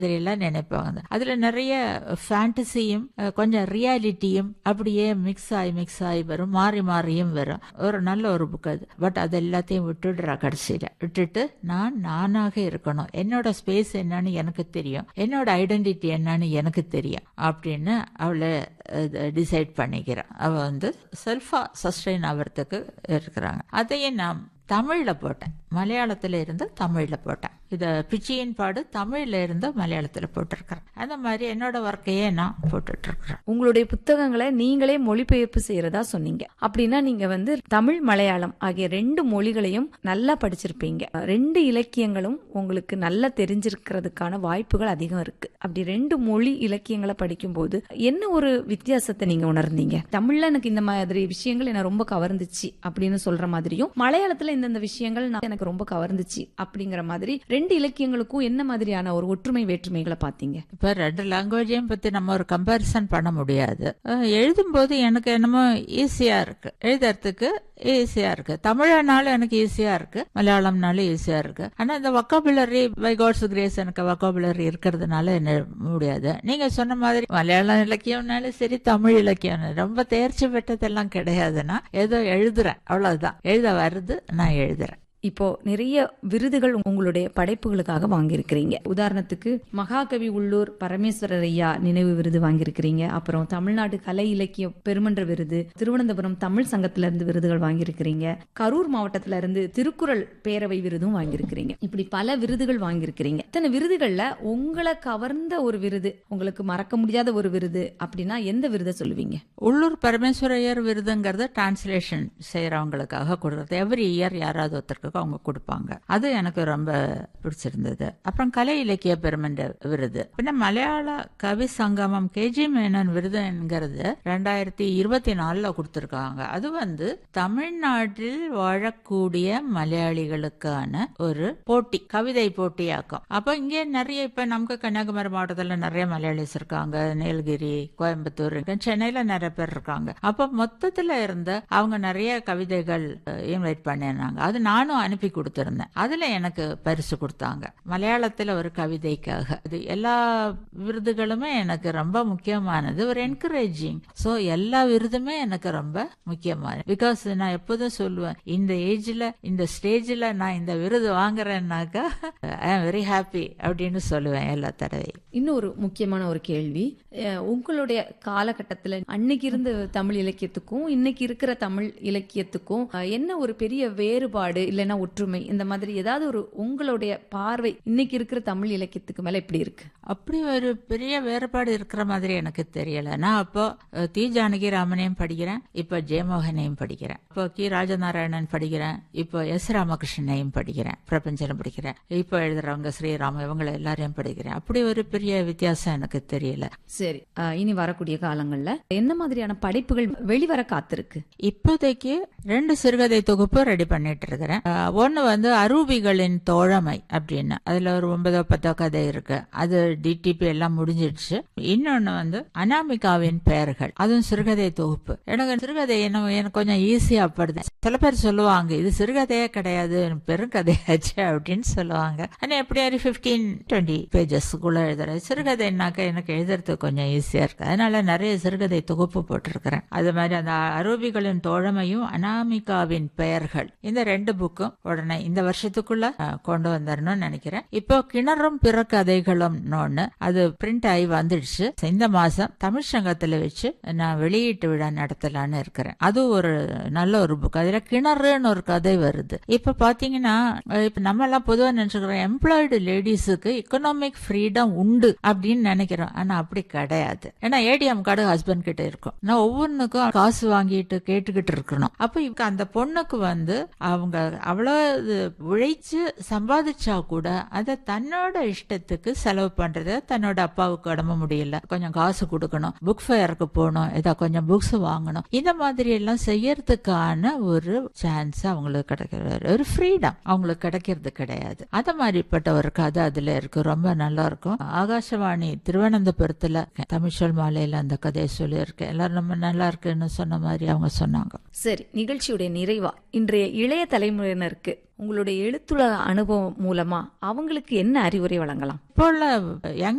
இதெல்லாம் நினைப்பாங்க அதுல நிறைய ஃபேண்டசியும் கொஞ்சம் ரியாலிட்டியும் அப்படியே மிக்ஸ் ஆகி மிக்ஸ் ஆகி வரும் மாறி மாறியும் வரும் ஒரு நல்ல ஒரு புக் அது பட் அது எல்லாத்தையும் விட்டுடுறா கடைசியில விட்டுட்டு நான் நானாக இருக்கணும் என்னோட ஸ்பேஸ் என்னன்னு எனக்கு தெரியும் என்னோட ஐடென்டிட்டி என்னன்னு எனக்கு தெரியும் அப்படின்னு அவளை டிசைட் பண்ணிக்கிறான் அவ வந்து செல்ஃபா சஸ்டைன் ஆகிறதுக்கு இருக்கிறாங்க அதையே நான் தமிழ்ல போட்டேன் மலையாளத்துல இருந்து தமிழ்ல போட்டேன் இத பிச்சியின் பாடு தமிழ்ல இருந்து மலையாளத்துல போட்டிருக்கிறேன் அந்த மாதிரி என்னோட ஒர்க்கையே நான் போட்டுட்டு இருக்கிறேன் உங்களுடைய புத்தகங்களை நீங்களே மொழிபெயர்ப்பு செய்யறதா சொன்னீங்க அப்படின்னா நீங்க வந்து தமிழ் மலையாளம் ஆகிய ரெண்டு மொழிகளையும் நல்லா படிச்சிருப்பீங்க ரெண்டு இலக்கியங்களும் உங்களுக்கு நல்லா தெரிஞ்சிருக்கிறதுக்கான வாய்ப்புகள் அதிகம் இருக்கு அப்படி ரெண்டு மொழி இலக்கியங்களை படிக்கும்போது என்ன ஒரு வித்தியாசத்தை நீங்க உணர்ந்தீங்க தமிழ்ல எனக்கு இந்த மாதிரி விஷயங்கள் என்ன ரொம்ப கவர்ந்துச்சு அப்படின்னு சொல்ற மாதிரியும் மலையாளத்துல இந்தந்த விஷயங்கள் நான் எனக்கு ரொம்ப கவர்ந்துச்சு அப்படிங்கிற மாதிரி ரெண்டு இலக்கியங்களுக்கும் என்ன மாதிரியான ஒரு ஒற்றுமை வேற்றுமைகளை பாத்தீங்க இப்ப ரெண்டு லாங்குவேஜையும் பத்தி நம்ம ஒரு கம்பேரிசன் பண்ண முடியாது எழுதும் போது எனக்கு என்னமோ ஈஸியா இருக்கு எழுதுறதுக்கு ஈஸியா இருக்கு தமிழனாலும் எனக்கு ஈஸியா இருக்கு மலையாளம்னாலும் ஈஸியா இருக்கு ஆனா இந்த வக்காபுலரி பை காட்ஸ் கிரேஸ் எனக்கு வக்காபுலரி இருக்கிறதுனால என்ன முடியாது நீங்க சொன்ன மாதிரி மலையாளம் இலக்கியம்னாலும் சரி தமிழ் இலக்கியம் ரொம்ப தேர்ச்சி பெற்றதெல்லாம் கிடையாதுன்னா ஏதோ எழுதுறேன் அவ்வளவுதான் எழுத வருது நான் எழுதுறேன் இப்போ நிறைய விருதுகள் உங்களுடைய படைப்புகளுக்காக வாங்கியிருக்கிறீங்க உதாரணத்துக்கு மகாகவி உள்ளூர் பரமேஸ்வரர் ஐயா நினைவு விருது வாங்கியிருக்கிறீங்க அப்புறம் தமிழ்நாடு கலை இலக்கிய பெருமன்ற விருது திருவனந்தபுரம் தமிழ் சங்கத்துல இருந்து விருதுகள் வாங்கியிருக்கிறீங்க கரூர் மாவட்டத்துல இருந்து திருக்குறள் பேரவை விருதும் வாங்கியிருக்கிறீங்க இப்படி பல விருதுகள் வாங்கியிருக்கிறீங்க இத்தனை விருதுகள்ல உங்களை கவர்ந்த ஒரு விருது உங்களுக்கு மறக்க முடியாத ஒரு விருது அப்படின்னா எந்த விருதை சொல்லுவீங்க உள்ளூர் பரமேஸ்வரையர் விருதுங்கிறது டிரான்ஸ்லேஷன் செய்யறவங்களுக்காக கொடுக்கறது எவ்ரி இயர் யாராவது ஒருத்தருக்கு அவங்க கொடுப்பாங்க அது எனக்கு ரொம்ப பிடிச்சிருந்தது அப்புறம் கலை இலக்கிய பெருமன்ற விருது பின்ன மலையாள கவி சங்கமம் கேஜி மேனன் விருதுங்கிறது ரெண்டாயிரத்தி இருபத்தி நாலுல கொடுத்திருக்காங்க அது வந்து தமிழ்நாட்டில் வாழக்கூடிய மலையாளிகளுக்கான ஒரு போட்டி கவிதை போட்டியாக்கும் அப்ப இங்கே நிறைய இப்ப நமக்கு கன்னியாகுமரி மாவட்டத்துல நிறைய மலையாளிஸ் இருக்காங்க நீலகிரி கோயம்புத்தூர் சென்னையில நிறைய பேர் இருக்காங்க அப்ப மொத்தத்துல இருந்த அவங்க நிறைய கவிதைகள் இன்வைட் பண்ணிருந்தாங்க அது நானும் அனுப்பி கொடுத்திருந்தேன் அதுல எனக்கு பரிசு கொடுத்தாங்க மலையாளத்துல ஒரு கவிதைக்காக அது எல்லா விருதுகளுமே எனக்கு ரொம்ப முக்கியமானது ஒரு என்கரேஜிங் சோ எல்லா விருதுமே எனக்கு ரொம்ப முக்கியமானது பிகாஸ் நான் எப்போதும் சொல்லுவேன் இந்த ஏஜ்ல இந்த ஸ்டேஜ்ல நான் இந்த விருது வாங்குறேன்னாக்கா ஐ ஆம் வெரி ஹாப்பி அப்படின்னு சொல்லுவேன் எல்லா தடவையும் இன்னொரு முக்கியமான ஒரு கேள்வி உங்களுடைய காலகட்டத்தில் அன்னைக்கு இருந்த தமிழ் இலக்கியத்துக்கும் இன்னைக்கு இருக்கிற தமிழ் இலக்கியத்துக்கும் என்ன ஒரு பெரிய வேறுபாடு இல்லைன்னா ஒற்றுமை இந்த மாதிரி ஏதாவது ஒரு உங்களுடைய பார்வை இன்னைக்கு இருக்கிற தமிழ் இலக்கியத்துக்கு மேல எப்படி இருக்கு அப்படி ஒரு பெரிய வேறுபாடு இருக்கிற மாதிரி எனக்கு தெரியல நான் அப்போ தி ஜானகி ராமனையும் படிக்கிறேன் இப்போ ஜெயமோகனையும் படிக்கிறேன் இப்போ கி ராஜநாராயணன் படிக்கிறேன் இப்போ எஸ் ராமகிருஷ்ணனையும் படிக்கிறேன் பிரபஞ்சனம் படிக்கிறேன் இப்போ எழுதுறவங்க ஸ்ரீராம இவங்களை எல்லாரையும் படிக்கிறேன் அப்படி ஒரு பெரிய வித்தியாசம் எனக்கு தெரியல சரி இனி வரக்கூடிய காலங்கள்ல என்ன மாதிரியான படைப்புகள் வெளிவர காத்திருக்கு இப்போதைக்கு ரெண்டு சிறுகதை தொகுப்பு ரெடி பண்ணிட்டு இருக்கிறேன் ஒன்னு வந்து அரூபிகளின் தோழமை அப்படின்னு அதுல ஒரு ஒன்பதோ பத்தோ கதை இருக்கு அது டிடிபி எல்லாம் முடிஞ்சிடுச்சு இன்னொன்னு வந்து அனாமிகாவின் பெயர்கள் அதுவும் சிறுகதை தொகுப்பு எனக்கு சிறுகதை என்ன எனக்கு கொஞ்சம் ஈஸியா படுது சில பேர் சொல்லுவாங்க இது சிறுகதையே கிடையாது பெருங்கதையாச்சு அப்படின்னு சொல்லுவாங்க ஆனா எப்படியாரு பிப்டீன் டுவெண்ட்டி பேஜஸ்க்குள்ள எழுதுறேன் சிறுகதைனாக்க எனக்கு எழுதுறதுக்கு கொஞ்சம் ஈஸியா இருக்கு அதனால நிறைய சிறுகதை தொகுப்பு போட்டிருக்கிறேன் அது மாதிரி அந்த அரூபிகளின் தோழமையும் அனாமிகாவின் பெயர்கள் இந்த ரெண்டு புக்கும் உடனே இந்த வருஷத்துக்குள்ள கொண்டு வந்துடணும்னு நினைக்கிறேன் இப்போ கிணறும் பிற கதைகளும் அது பிரிண்ட் ஆகி வந்துடுச்சு இந்த மாசம் தமிழ் சங்கத்துல வச்சு நான் வெளியீட்டு விழா நடத்தலான்னு இருக்கிறேன் அது ஒரு நல்ல ஒரு புக் அதுல கிணறுன்னு ஒரு கதை வருது இப்ப பாத்தீங்கன்னா இப்ப நம்ம எல்லாம் பொதுவா நினைச்சுக்கிறோம் எம்ப்ளாய்டு லேடிஸுக்கு எக்கனாமிக் ஃப்ரீடம் உண்டு அப்படின்னு நினைக்கிறோம் ஆனா அப்படி கிடையாது ஏன்னா ஏடிஎம் கார்டு ஹஸ்பண்ட் கிட்ட இருக்கும் நான் ஒவ்வொன்றுக்கும் காசு வாங்கிட்டு கேட்டுக்கிட்டு இருக்கணும் அப்ப இப்ப அந்த பொண்ணுக்கு வந்து அவங்க அவ்வளவு உழைச்சு சம்பாதிச்சா கூட அதை தன்னோட இஷ்டத்துக்கு செலவு பண்றது தன்னோட அப்பாவுக்கு உடம்பு முடியல கொஞ்சம் காசு கொடுக்கணும் புக் ஃபேருக்கு போகணும் ஏதோ கொஞ்சம் புக்ஸ் வாங்கணும் இந்த மாதிரி எல்லாம் செய்யறதுக்கான ஒரு சான்ஸ் அவங்களுக்கு கிடைக்கிறது ஒரு ஃப்ரீடம் அவங்களுக்கு கிடைக்கிறது கிடையாது அத மாதிரிப்பட்ட ஒரு கதை அதுல இருக்கு ரொம்ப நல்லா இருக்கும் ஆகாசவாணி திருவனந்தபுரத்துல தமிழ்ச்சொல் மாலையில அந்த கதையை சொல்லியிருக்கேன் எல்லாரும் நம்ம நல்லா இருக்குன்னு சொன்ன மாதிரி அவங்க சொன்னாங்க சரி நிகழ்ச்சியுடைய நிறைவா இன்றைய இளைய தலைமுறையினருக்கு உங்களுடைய எழுத்துள்ள அனுபவம் மூலமா அவங்களுக்கு என்ன அறிவுரை வழங்கலாம் இப்போ உள்ள யங்